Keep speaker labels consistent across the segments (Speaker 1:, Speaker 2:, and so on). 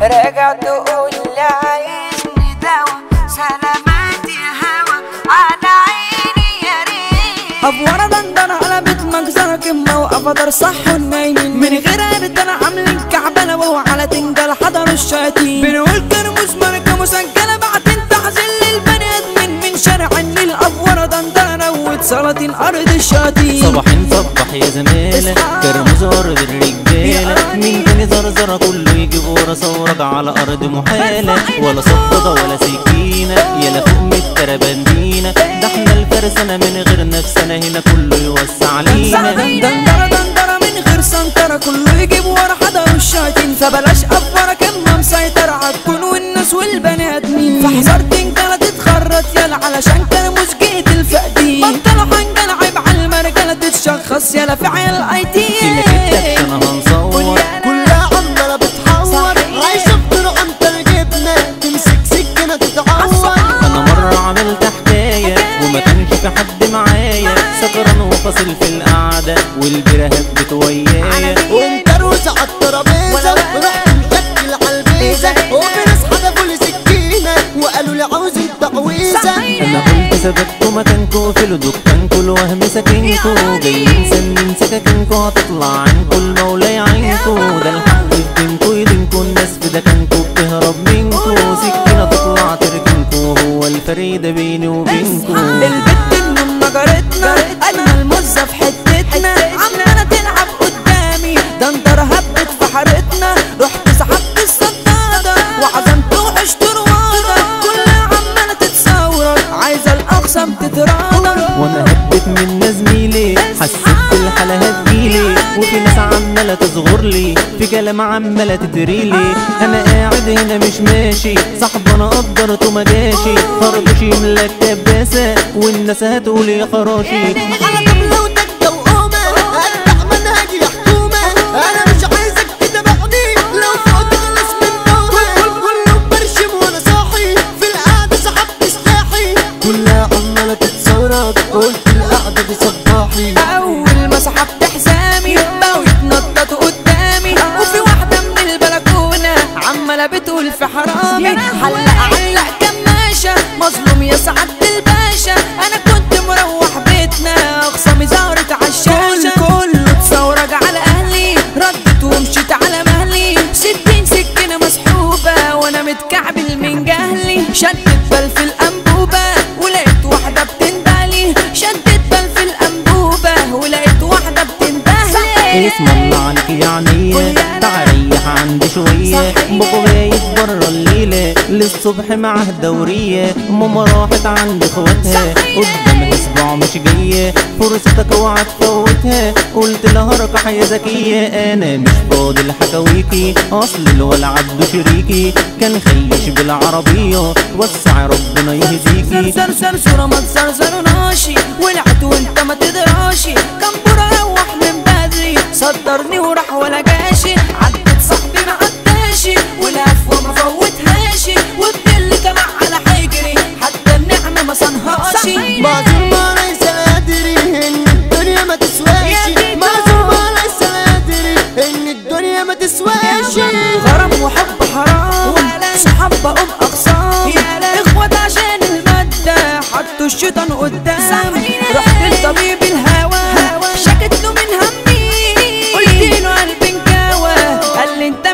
Speaker 1: راجع تقول لي عايزني دوا سلامات يا هوا على عيني يا ريت
Speaker 2: افوره دندنه قلبت مجزره كمه وقفدر صح والنايمين من غير عرض انا عاملين كعبله وهو على تنجل حضروا الشياطين بنقول كرموز ماركه مسجله بعدين تحزن للبني ادمين من شارع النيل افوره دندنه واتسلطين ارض الشياطين
Speaker 3: صباحين صبح يا زميلة كرموز أرض الرجالة مين تاني زرزرة كله يجيب ورا ثورة على أرض محالة ولا صفدة ولا سكينة يلا فوق من التربندينة ده احنا الفرسانة من غير نفسنا هنا كله يوسع علينا
Speaker 2: دندره دندره من غير سنتره كله يجيب ورا حضروا الشياطين فبلاش افوره كمه مسيطره عالكون والناس والبني ادمين فحذر تنجله تتخرط يلا علشان كرموز جيت الفقدين بطلوا حنجله عيب على المرجله تتشخص يلا في عيال اي تي
Speaker 3: كده كده انا هنصور
Speaker 4: كلها عمالة بتحور عايشة بطرق انت الجبنة تمسك سكينة تتعور
Speaker 3: انا مرة عملت حكاية وما كانش في حد معايا سكران وفاصل في القعدة والبيرة هبت ويايا
Speaker 4: وانت روسة على الترابيزة رحت مشكل على البيزة وفي ناس حدفوا لي سكينة وقالوا لي عاوزين تعويذة
Speaker 3: انا قلت ثبتكوا مكانكوا في دكانكوا الوهم سكنكوا جايين سنين سكاكينكوا هتطلع عنكوا المولى يعينكوا ده الحق في دينكوا يدينكوا الناس في دكانكوا بتهرب منكوا سكينة تطلع تركنكوا هو الفريدة بيني وبينكوا
Speaker 2: البت من نجرتنا اجمل مزه في حتتنا عماله تلعب قدامي ده انت هبت في حارتنا رحت سحبت الصداده وعزمت وعشت رواده كلها عماله تتصورك عايزه الاقسم تتراضى
Speaker 3: وانا هبت من زميلي حسيت بالحالة هتجيلي وفي ناس عمالة تصغر لي في كلام عمالة تتريلي انا قاعد هنا مش ماشي صاحب انا قدرته ما جاشي خرطوش يملى الكباسة والناس هتقول يا خراشي
Speaker 4: على طبلة وتكة وقومة اتبع منهجي يا حكومة انا مش عايزك تتابعني لو فوق تخلص من نومة كله برشم وانا صاحي في القعدة سحبت سلاحي كلها عمالة تتصورك قلت القعدة دي صباحي
Speaker 2: اول ما سحبت حزامي بقوا يتنططوا قدامي وفي واحده من البلكونه عماله بتقول في حرامي حلق علق كماشه مظلوم يا سعاده الباشا انا كنت مروح بيتنا اخصامي زهرت عالشاشه كله اتثورج على اهلي ردت ومشيت على مهلي ستين سكينه مسحوبه وانا متكعبل من جهلي شدت بل في الانبوبه ولقيت واحده بتندهلي شدت بل في الانبوبه ولقيت واحده بتندهلي
Speaker 3: اسم الله عليك يا عينيا تعال ريح عندي شوية بابا بايت برا الليلة للصبح معاه دورية ماما راحت عند اخواتها قدامها اسبوع مش جاية فرصتك اوعى تفوتها قلت لها ركح يا زكية انا مش فاضي لحكاويكي اصل الولع عبده شريكي كان خيش بالعربية وسع ربنا يهديكي
Speaker 2: سر سر سر ما تزرزرناشي ولعت وانت ما تدراشي كان برا روح من بدري صدرني وراح ولا جاشي عدت صاحبي ما عداشي ولف وما فوتهاشي والدل طلع على حجري حتى النعمة ما صنهاشي
Speaker 4: معذور ما ليس ادري ان الدنيا ما تسواش معذور ما ليس ادري ان الدنيا ما تسواش
Speaker 2: غرام وحب حرام صحاب بقوم اقسام اخوات عشان المادة حطوا الشيطان قدامي رحت لطبيب الهوى شكت له من همي قلت له قلبي انكوى قال لي انت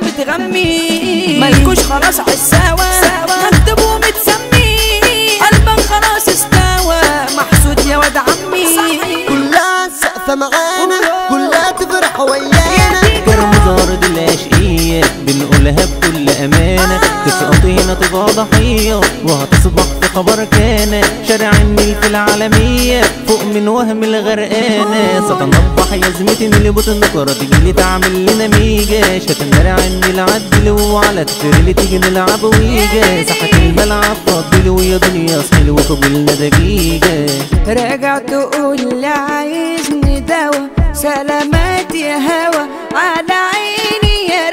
Speaker 2: متغمي مالكوش خلاص عالسوا مكتوب ومتسمي قلبك خلاص استوى محسود يا واد عمي
Speaker 4: كلها سقفة معانا كلها تفرح ويانا
Speaker 3: كرم زارد العشقية بنقولها بكل أمانة تسقط هنا تبقى ضحية وهتصبح في خبر كان شارع النيل في العالمية فوق من وهم الغرقانة ستنضح يا زميتي اللي بتنكر تجيلي تعمل لنا ميجا شتنرع النيل عدل وعلى التريل تيجي نلعب ويجا ساحة الملعب فضل ويا دنيا صحيل وقبلنا دقيقة
Speaker 2: راجع تقول لي عايزني دوا سلامات يا هوا على عيني يا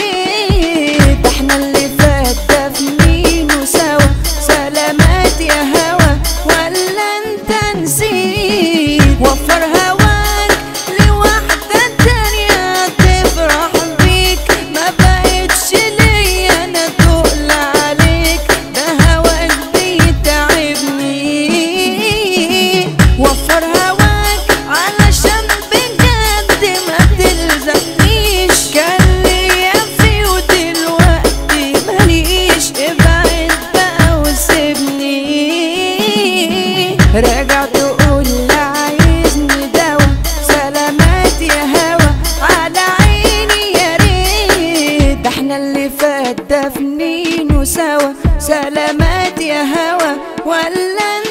Speaker 2: ريت احنا اللي فات ده في مين وسوا سلامات يا هوا ولا انت نسيت وفر هواك لواحدة تانية تفرح بيك ما بقتش ليا انا
Speaker 1: راجع تقول لا عايزني دوا سلامات يا هوا على عيني يا ريت ده احنا اللي فات دفنينه سوا سلامات يا هوا ولا